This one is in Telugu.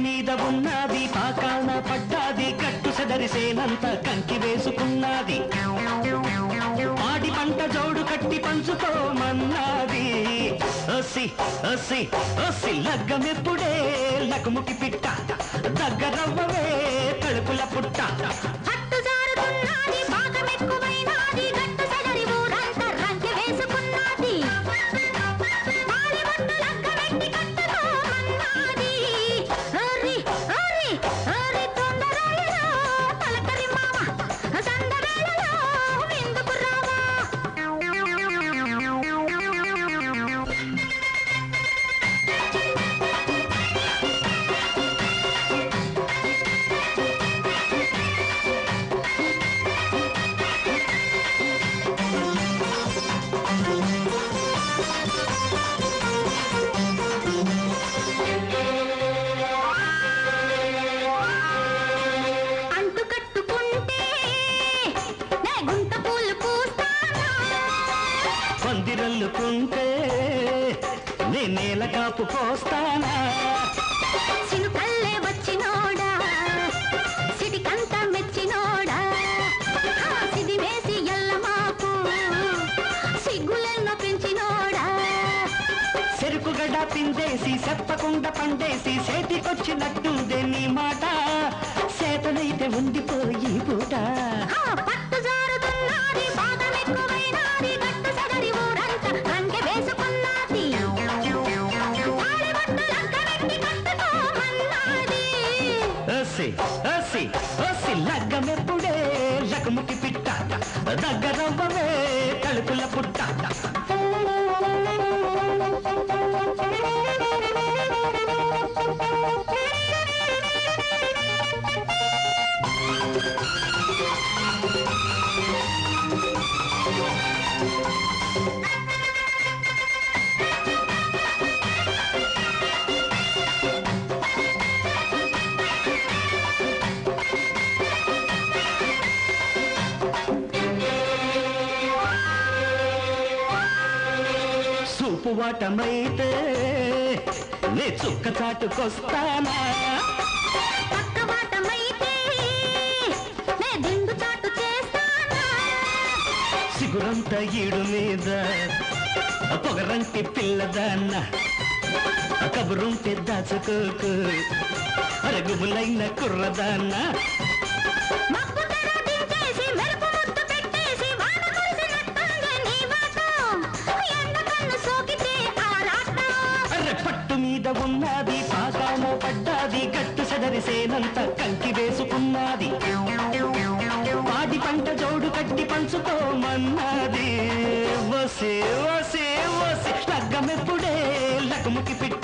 మీద ఉన్నది పాకాన పడ్డాది కట్టు సెదరిసేనంత కంకి వేసుకున్నది పాడి పంట జోడు కట్టి పంచుకోమన్నది ఒసి ఒసి ఒసి లగ్గమెప్పుడే లకుముకి పిట్ట దగ్గరవ్వవే కడుపుల పుట్ట పట్టు జారుతున్నది భాగమెక్కువైనది గట్టు సెదరి ఊరంతా రంకె వేసుకున్నది తాళిబొట్టు లగ్గబెట్టి కట్టుకోమన్నది ఓరి ఓరి ఓరి తొందరలో పలకరి మామ సందవేళలో విందుకు రావా అంటు కట్టుకుంటే నే గుంట పూలు పూస్తానా పందిరల్లుకుంటే నే నేల కాపు పోస్తానా చినుకల్లే వచ్చినోడా సిటికంత మెచ్చినోడా ఆ సిది వేసి ఎల్లమాకు సిగ్గులెన్నో పెంచినోడా చెరుకుగడ్డ పిండేసి చెప్పకుండా పండేసి చేతికొచ్చినట్టుందే నీ మాట చేతనైతే ఉండిపోయి పూట ఆ పట్టు జారుతున్నది పాదమెక్కువైనది గట్టు సగరి ఊరంతా రంకె వేసుకున్నది తాళిబొట్టు లగ్గబెట్టి కట్టుకోమన్నది ఒసి ఒసి ఒసి లగ్గమెప్పుడే లకముకి పిట్ట దగ్గరవ్వవే కడుపుల పుట్ట సూపు వాటమైతే నే చుక్క చాటుకొస్తానా పక్కవాటమైతే నే దిండు చాటు చేస్తానా సిగురంత ఈడు మీద పొగరంటి పిల్లదాన్న కబురుంటే దాచుకోకు అరగుములైన కుర్రదాన్న మబ్బు తెర దించేసి మెరుపు ముద్దు పెట్టేసి వాన కురిసినట్టుందే నీ వాటం ఎండ కన్ను సోకితే ఆరాటం అర్రె పట్టు మీద ఉన్నది పాకాలో పడ్డాది గట్టు సెదరిసేనంత కంకి వేసుకున్నది పాడి పంట జోడు కట్టి పంచుకోమన్నది వసే వసే వసే లగ్గమెప్పుడే లగముకి పిట్ట